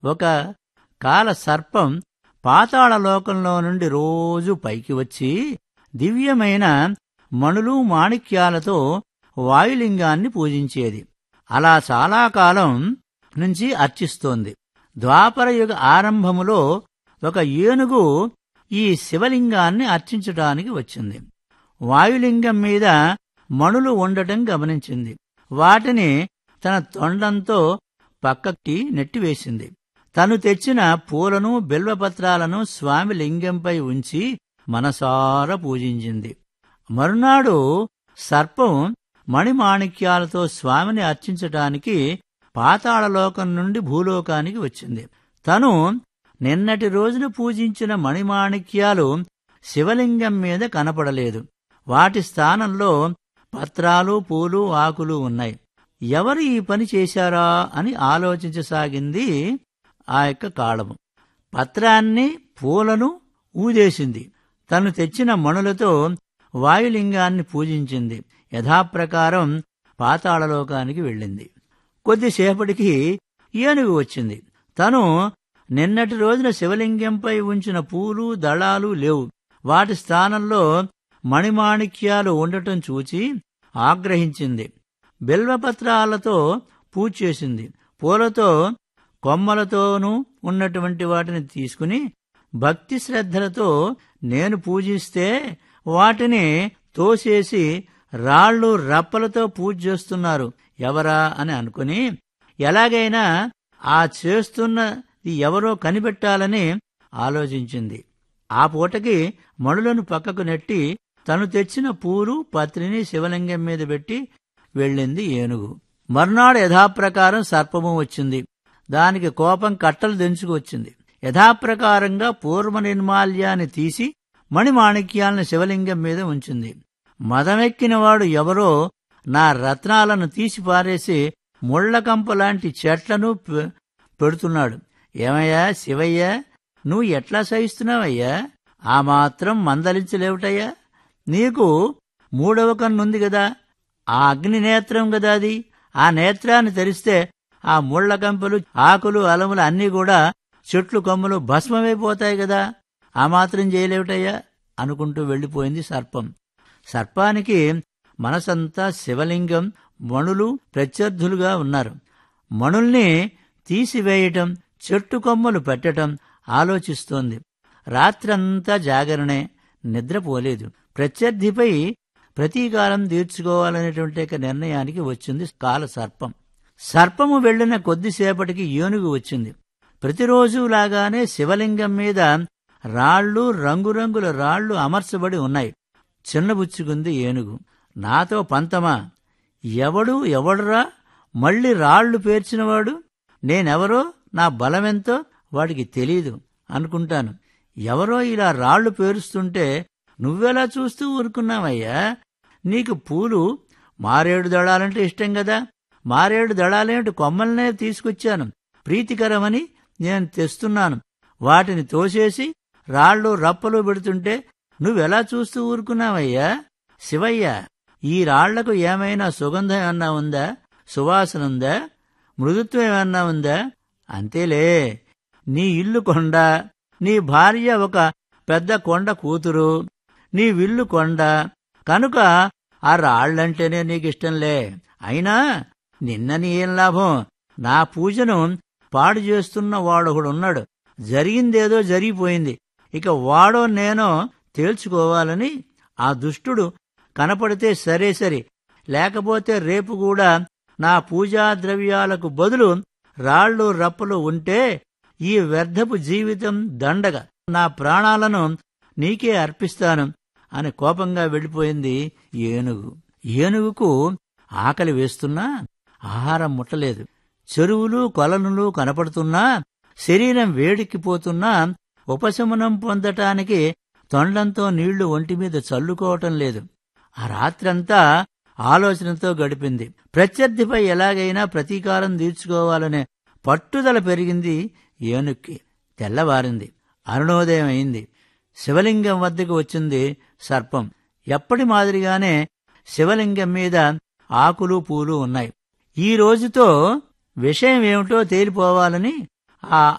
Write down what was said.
ఒక కాల సర్పం పాతాళ లోకంలో నుండి రోజు పైకి వచ్చి దివ్యమైన మణులు మాణిక్యాలతో వాయులింగాన్ని పూజించేది అలా చాలా కాలం నుంచి అర్చిస్తోంది ద్వాపర యుగ ఆరంభములో ఒక ఏనుగు ఈ శివలింగాన్ని అర్చించటానికి వచ్చింది వాయులింగం మీద మణులు ఉండటం గమనించింది వాటిని తన తొండంతో పక్కకి నెట్టివేసింది తను తెచ్చిన పూలను బిల్వపత్రాలను స్వామి లింగంపై ఉంచి మనసార పూజించింది మరునాడు సర్పం మణిమాణిక్యాలతో స్వామిని అర్చించటానికి పాతాళలోకం నుండి భూలోకానికి వచ్చింది తను నిన్నటి రోజున పూజించిన మణిమాణిక్యాలు శివలింగం మీద కనపడలేదు వాటి స్థానంలో పత్రాలు పూలు ఆకులు ఉన్నాయి ఎవరు ఈ పని చేశారా అని ఆలోచించసాగింది ఆ యొక్క కాళము పత్రాన్ని పూలను ఊదేసింది తను తెచ్చిన మణులతో వాయులింగాన్ని పూజించింది యథాప్రకారం పాతాళలోకానికి వెళ్ళింది కొద్దిసేపటికి ఏనుగు వచ్చింది తను నిన్నటి రోజున శివలింగంపై ఉంచిన పూలు దళాలు లేవు వాటి స్థానంలో మణిమాణిక్యాలు ఉండటం చూచి ఆగ్రహించింది బిల్వపత్రాలతో పూజ చేసింది పూలతో కొమ్మలతోనూ ఉన్నటువంటి వాటిని తీసుకుని భక్తి శ్రద్ధలతో నేను పూజిస్తే వాటిని తోసేసి రాళ్ళు రప్పలతో పూజ చేస్తున్నారు ఎవరా అని అనుకుని ఎలాగైనా ఆ చేస్తున్నది ఎవరో కనిపెట్టాలని ఆలోచించింది ఆ పూటకి మణులను పక్కకు నెట్టి తను తెచ్చిన పూలు పత్రిని శివలింగం మీద పెట్టి వెళ్ళింది ఏనుగు మర్నాడు యథాప్రకారం సర్పము వచ్చింది దానికి కోపం కట్టలు దించుకొచ్చింది యథాప్రకారంగా పూర్వ నిర్మాల్యాన్ని తీసి మణిమాణిక్యాలను శివలింగం మీద ఉంచింది మదమెక్కినవాడు ఎవరో నా రత్నాలను తీసి పారేసి ముళ్లకంప లాంటి చెట్లను పె- పెడుతున్నాడు ఏమయ్యా శివయ్య నువ్వు ఎట్లా సహిస్తున్నావయ్యా ఆ మాత్రం మందలించలేవుటయ్యా నీకు మూడవ కన్నుంది గదా ఆ అగ్ని నేత్రం గదా అది ఆ నేత్రాన్ని తెరిస్తే ఆ ముళ్ల కంపలు ఆకులు అలములు అన్నీ కూడా చెట్లు కొమ్మలు భస్మమైపోతాయి గదా ఆ మాత్రం చేయలేవుటయ్యా అనుకుంటూ వెళ్ళిపోయింది సర్పం సర్పానికి మనసంతా శివలింగం మణులు ప్రత్యర్థులుగా ఉన్నారు మణుల్ని తీసివేయటం చెట్టు కొమ్మలు పెట్టటం ఆలోచిస్తోంది రాత్రంతా జాగరణే నిద్రపోలేదు ప్రత్యర్థిపై ప్రతీకారం తీర్చుకోవాలనేటువంటి ఒక నిర్ణయానికి వచ్చింది కాల సర్పం సర్పము వెళ్లిన కొద్దిసేపటికి ఏనుగు వచ్చింది ప్రతిరోజు లాగానే శివలింగం మీద రాళ్ళు రంగురంగుల రాళ్ళు అమర్చబడి ఉన్నాయి చిన్నబుచ్చుకుంది ఏనుగు నాతో పంతమా ఎవడు ఎవడురా మళ్ళీ రాళ్లు పేర్చినవాడు నేనెవరో నా బలమెంతో వాడికి తెలీదు అనుకుంటాను ఎవరో ఇలా రాళ్లు పేరుస్తుంటే నువ్వెలా చూస్తూ ఊరుకున్నావయ్యా నీకు పూలు మారేడు దళాలంటే ఇష్టం కదా మారేడు దళాలేంటి కొమ్మల్నే తీసుకొచ్చాను ప్రీతికరమని నేను తెస్తున్నాను వాటిని తోసేసి రాళ్ళు రప్పలు పెడుతుంటే నువ్వెలా చూస్తూ ఊరుకున్నావయ్యా శివయ్య ఈ రాళ్లకు ఏమైనా సుగంధం ఏమన్నా ఉందా సువాసన ఉందా మృదుత్వం ఏమన్నా ఉందా అంతేలే నీ ఇల్లు కొండ నీ భార్య ఒక పెద్ద కొండ కూతురు నీ విల్లు కొండ కనుక ఆ రాళ్లంటేనే నీకిష్టంలే అయినా నిన్నని ఏం లాభం నా పూజను పాడు చేస్తున్న వాడొకడున్నాడు జరిగిందేదో జరిగిపోయింది ఇక వాడో నేనో తేల్చుకోవాలని ఆ దుష్టుడు కనపడితే సరే సరే లేకపోతే రేపు కూడా నా పూజా ద్రవ్యాలకు బదులు రాళ్ళు రప్పలు ఉంటే ఈ వ్యర్థపు జీవితం దండగ నా ప్రాణాలను నీకే అర్పిస్తాను అని కోపంగా వెళ్ళిపోయింది ఏనుగు ఏనుగుకు ఆకలి వేస్తున్నా ఆహారం ముట్టలేదు చెరువులు కొలనులు కనపడుతున్నా శరీరం వేడెక్కిపోతున్నా ఉపశమనం పొందటానికి తొండంతో నీళ్లు ఒంటి మీద చల్లుకోవటం లేదు ఆ రాత్రంతా ఆలోచనతో గడిపింది ప్రత్యర్థిపై ఎలాగైనా ప్రతీకారం తీర్చుకోవాలనే పట్టుదల పెరిగింది ఏనుక్కి తెల్లవారింది అరుణోదయం అయింది శివలింగం వద్దకు వచ్చింది సర్పం ఎప్పటి మాదిరిగానే శివలింగం మీద ఆకులు పూలు ఉన్నాయి ఈ రోజుతో విషయం ఏమిటో తేలిపోవాలని ఆ